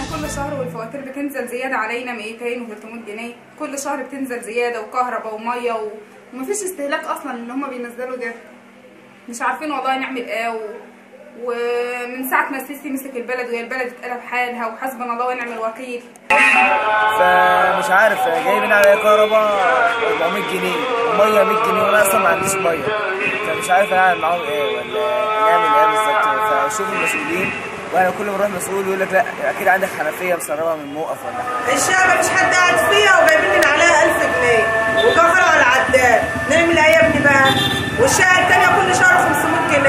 كل شهر والفواتير بتنزل زياده علينا 200 و300 جنيه كل شهر بتنزل زياده وكهرباء وميه و... ومفيش استهلاك اصلا اللي هم بينزلوا ده مش عارفين والله نعمل ايه و... ومن ساعه ما السيسي مسك البلد وهي البلد اتقلب حالها وحسبنا الله ونعم الوكيل فمش عارف جايبين عليا كهرباء 400 جنيه وميه 100 جنيه وانا اصلا ما عنديش ميه فمش عارف اعمل معاهم ايه ولا نعمل ايه بالظبط فشوف المسؤولين وانا كل ما اروح مسؤول يقول لك لا اكيد عندك حنفيه مسربه من موقف ولا حاجه الشقه مفيش حد قاعد فيها وجايبين لنا عليها 1000 جنيه وكفر على العداد نعمل ايه يا ابني بقى والشقه التانيه كل شهر 500 جنيه